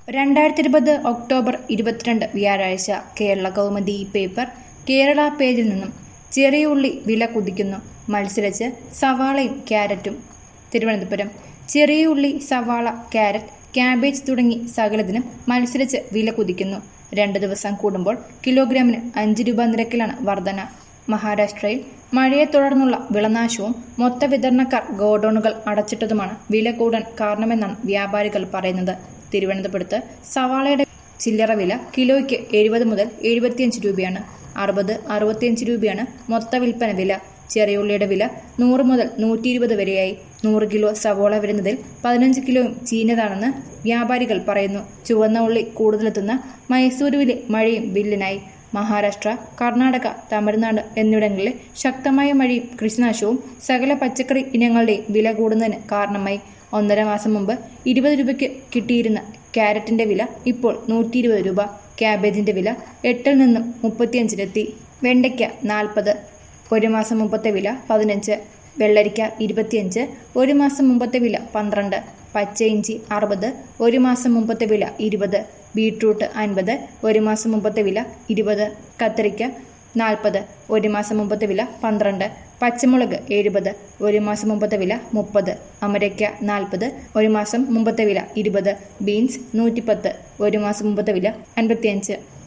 രണ്ടായിരത്തി ഇരുപത് ഒക്ടോബർ ഇരുപത്തിരണ്ട് വ്യാഴാഴ്ച കേരള കൗമുദി പേപ്പർ കേരള പേജിൽ നിന്നും ചെറിയ ഉള്ളി വില കുതിക്കുന്നു മത്സരിച്ച് സവാളയും ക്യാരറ്റും തിരുവനന്തപുരം ചെറിയ ഉള്ളി സവാള ക്യാരറ്റ് ക്യാബേജ് തുടങ്ങി സകലതിനും മത്സരിച്ച് വില കുതിക്കുന്നു രണ്ട് ദിവസം കൂടുമ്പോൾ കിലോഗ്രാമിന് അഞ്ച് രൂപ നിരക്കിലാണ് വർധന മഹാരാഷ്ട്രയിൽ മഴയെ തുടർന്നുള്ള വിളനാശവും മൊത്ത വിതരണക്കാർ ഗോഡൌണുകൾ അടച്ചിട്ടതുമാണ് വില കൂടാൻ കാരണമെന്നാണ് വ്യാപാരികൾ പറയുന്നത് തിരുവനന്തപുരത്ത് സവാളയുടെ ചില്ലറ വില കിലോയ്ക്ക് എഴുപത് മുതൽ എഴുപത്തിയഞ്ച് രൂപയാണ് അറുപത് അറുപത്തിയഞ്ച് രൂപയാണ് മൊത്ത വിൽപ്പന വില ചെറിയുള്ളിയുടെ വില നൂറ് മുതൽ നൂറ്റി ഇരുപത് വരെയായി നൂറ് കിലോ സവോള വരുന്നതിൽ പതിനഞ്ച് കിലോയും ചീഞ്ഞതാണെന്ന് വ്യാപാരികൾ പറയുന്നു ചുവന്ന ഉള്ളി കൂടുതലെത്തുന്ന മൈസൂരുവിലെ മഴയും വില്ലനായി മഹാരാഷ്ട്ര കർണാടക തമിഴ്നാട് എന്നിവിടങ്ങളിലെ ശക്തമായ മഴയും കൃഷിനാശവും സകല പച്ചക്കറി ഇനങ്ങളുടെയും വില കൂടുന്നതിന് കാരണമായി ഒന്നര മാസം മുമ്പ് ഇരുപത് രൂപയ്ക്ക് കിട്ടിയിരുന്ന ക്യാരറ്റിന്റെ വില ഇപ്പോൾ നൂറ്റി ഇരുപത് രൂപ ക്യാബേജിന്റെ വില എട്ടിൽ നിന്നും മുപ്പത്തിയഞ്ചിലെത്തി വെണ്ടയ്ക്ക നാൽപ്പത് ഒരു മാസം മുമ്പത്തെ വില പതിനഞ്ച് വെള്ളരിക്ക ഇരുപത്തിയഞ്ച് ഒരു മാസം മുമ്പത്തെ വില പന്ത്രണ്ട് പച്ച ഇഞ്ചി അറുപത് ഒരു മാസം മുമ്പത്തെ വില ഇരുപത് ബീട്രൂട്ട് അൻപത് ഒരു മാസം മുമ്പത്തെ വില ഇരുപത് കത്തിരിക്ക നാൽപ്പത് ഒരു മാസം മുമ്പത്തെ വില പന്ത്രണ്ട് പച്ചമുളക് എഴുപത് ഒരു മാസം മുമ്പത്തെ വില മുപ്പത് അമരയ്ക്ക നാൽപ്പത് ഒരു മാസം മുമ്പത്തെ വില ഇരുപത് ബീൻസ് നൂറ്റിപ്പത്ത് ഒരു മാസം മുമ്പത്തെ വില അൻപത്തിയഞ്ച്